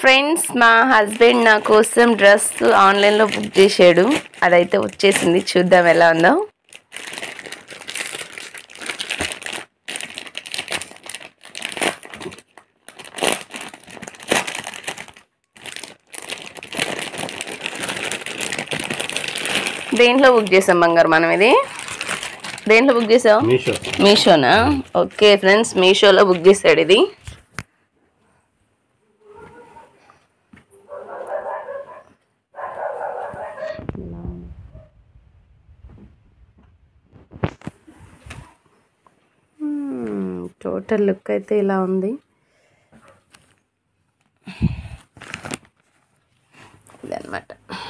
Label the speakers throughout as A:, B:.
A: Friends మా husband నా కోసం డ్రెస్ ఆన్లైన్లో బుక్ చేశాడు అదైతే వచ్చేసింది చూద్దాం ఎలా ఉందో దేంట్లో బుక్ చేసాం బంగారు మనం ఇది దేంట్లో బుక్ చేసావు
B: మీషో
A: మీషోనా ఓకే ఫ్రెండ్స్ మీషోలో బుక్ చేశాడు ఇది టోటల్ లుక్ అయితే ఇలా ఉంది ఇదన్నమాట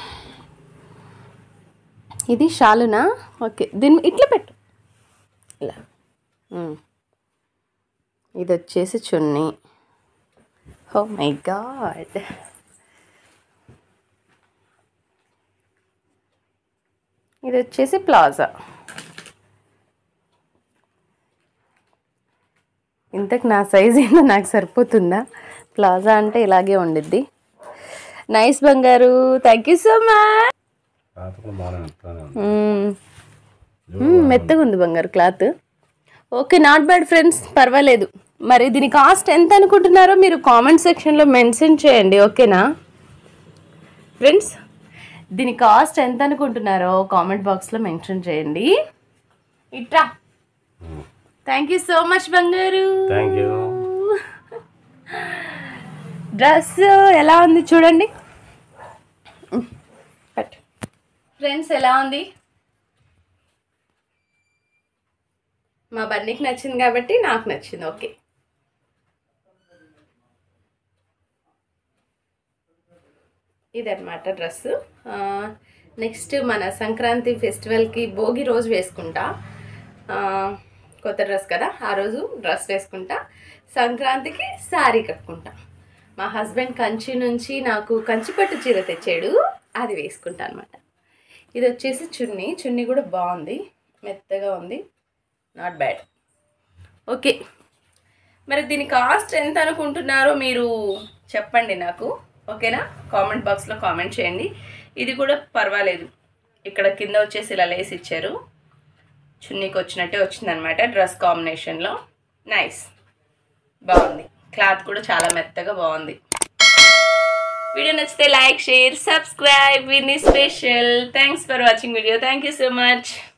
A: ఇది షాలునా ఓకే దీన్ని ఇట్లా పెట్టు ఇలా మ్మ్. ఇది వచ్చేసి చున్నీ ఓ మై గాడ్ ఇది వచ్చేసి ప్లాజా ఇంతకు నా సైజ్ ఏందో నాకు సరిపోతుందా ప్లాజా అంటే ఇలాగే ఉండిద్ది నైస్ బంగారు థ్యాంక్ యూ సో మచ్
B: పాత కూడా బాగానే ఉంటానే ఉంది
A: మ్మ్. మ్మ్, మెత్తగా ఉంది బంగారు cloth okay not bad friends పర్వాలేదు మరి దీని కాస్ట్ ఎంత అనుకుంటున్నారో మీరు కామెంట్ సెక్షన్లో మెన్షన్ చేయండి ఓకేనా ఫ్రెండ్స్ దీని కాస్ట్ ఎంత అనుకుంటున్నారో కామెంట్ బాక్స్లో మెన్షన్ చేయండి ఇట్రా థ్యాంక్ యూ సో మచ్ బంగారు
B: థ్యాంక్ యూ
A: డ్రెస్ ఎలా ఉంది చూడండి ఫ్రెండ్స్ ఎలా ఉంది మా బన్నీకి నచ్చింది కాబట్టి నాకు నచ్చింది ఓకే ఇదన్నమాట డ్రెస్ నెక్స్ట్ మన సంక్రాంతి ఫెస్టివల్కి భోగి రోజు వేసుకుంటా ఆ, కొత్త డ్రెస్ కదా ఆ రోజు డ్రెస్ వేసుకుంటా సంక్రాంతికి శారీ కట్టుకుంటా మా హస్బెండ్ కంచి నుంచి నాకు కంచిపట్టు చీర తెచ్చాడు అది వేసుకుంటా అనమాట ఇది వచ్చేసి చున్నీ చున్నీ కూడా బాగుంది మెత్తగా ఉంది నాట్ బ్యాడ్ ఓకే మరి దీని కాస్ట్ ఎంత అనుకుంటున్నారో మీరు చెప్పండి నాకు ఓకేనా కామెంట్ బాక్స్లో కామెంట్ చేయండి ఇది కూడా పర్వాలేదు ఇక్కడ కింద వచ్చేసి ఇలా లేసి ఇచ్చారు చున్నీకి వచ్చినట్టే వచ్చిందనమాట డ్రెస్ కాంబినేషన్లో నైస్ బాగుంది క్లాత్ కూడా చాలా మెత్తగా బాగుంది వీడియో నచ్చితే లైక్ షేర్ సబ్స్క్రైబ్ విని special thanks for watching video thank you so much